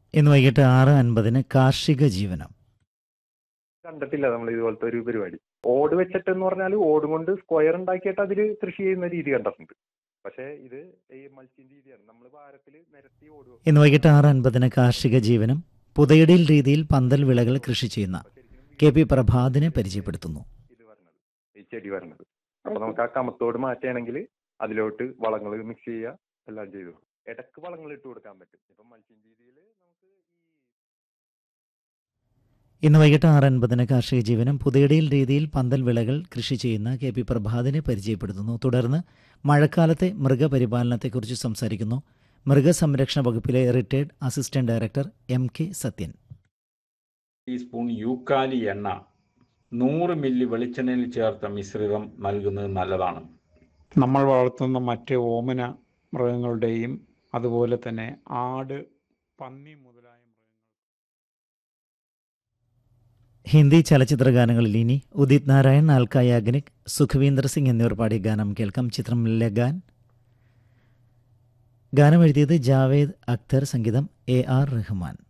ഇന്ന് വൈകിട്ട് ആറ് അൻപതിന് കാർഷിക ജീവനം കണ്ടിട്ടില്ല നമ്മൾ ഇതുപോലത്തെ ഒരു പരിപാടി ഓട് വെച്ചിട്ട് എന്ന് പറഞ്ഞാൽ ഓട് കൊണ്ട് സ്ക്വയർ ഉണ്ടാക്കിയിട്ട് അതിൽ കൃഷി ചെയ്യുന്ന രീതി കണ്ടിട്ടുണ്ട് പക്ഷേ ഇത് ഈ മൾച്ചിങ് രീതിയാണ് നമ്മൾ ഭാരത്തിൽ നിരത്തി ഓട് വെക്കും. ഇന്ന് വൈകിട്ട് ആറ് അൻപതിന് കാർഷിക ജീവനം പുതയിടയിൽ രീതിയിൽ പന്തൽ വിളകൾ കൃഷി ചെയ്യുന്ന കെ പി പ്രഭാതിനെ പരിചയപ്പെടുത്തുന്നു ഇത് വരണത് ഈ ചെടി വരണത് അപ്പൊ നമുക്ക് ആ കമത്തോട് മാറ്റുകയാണെങ്കിൽ അതിലോട്ട് വളങ്ങൾ മിക്സ് ചെയ്യുക എല്ലാം ചെയ്തു ഇടക്ക് വളങ്ങൾ ഇട്ട് കൊടുക്കാൻ പറ്റും ഇപ്പൊ മൾച്ചിങ് രീതിയിൽ നമുക്ക് ഈ ഇന്ന് വൈകിട്ട് ആറ് അൻപതിന് കാർഷിക ജീവനം പുതയിടയിൽ രീതിയിൽ പന്തൽ വിളകൾ കൃഷി ചെയ്യുന്ന കെ പി പ്രഭാതിനെ പരിചയപ്പെടുത്തുന്നു തുടർന്ന് മഴക്കാലത്തെ മൃഗപരിപാലനത്തെക്കുറിച്ച് സംസാരിക്കുന്നു മൃഗസംരക്ഷണ വകുപ്പിലെ retired assistant director M K Sathyan teaspoon യൂക്കാലി എണ്ണ നൂറ് മില്ലി വെളിച്ചെണ്ണയിൽ ചേർത്ത മിശ്രിതം നൽകുന്നത് നല്ലതാണ് നമ്മൾ വളർത്തുന്ന മറ്റ് ഓമന മൃഗങ്ങളുടെയും അതുപോലെ തന്നെ ആട് പന്നി മുതലായ മൃഗങ്ങൾ ഹിന്ദി ചലച്ചിത്ര ഗാനങ്ങളിൽ ഇനി ഉദിത് നാരായൺ ആൽക്ക യാഗ്നിക് സുഖവീന്ദർ സിംഗ് എന്നിവർ പാടിയ ഗാനം കേൾക്കാം ചിത്രം ലഗാൻ ഗാനം എഴുതിയത് ജാവേദ് അക്തർ സംഗീതം എ ആർ റഹ്മാൻ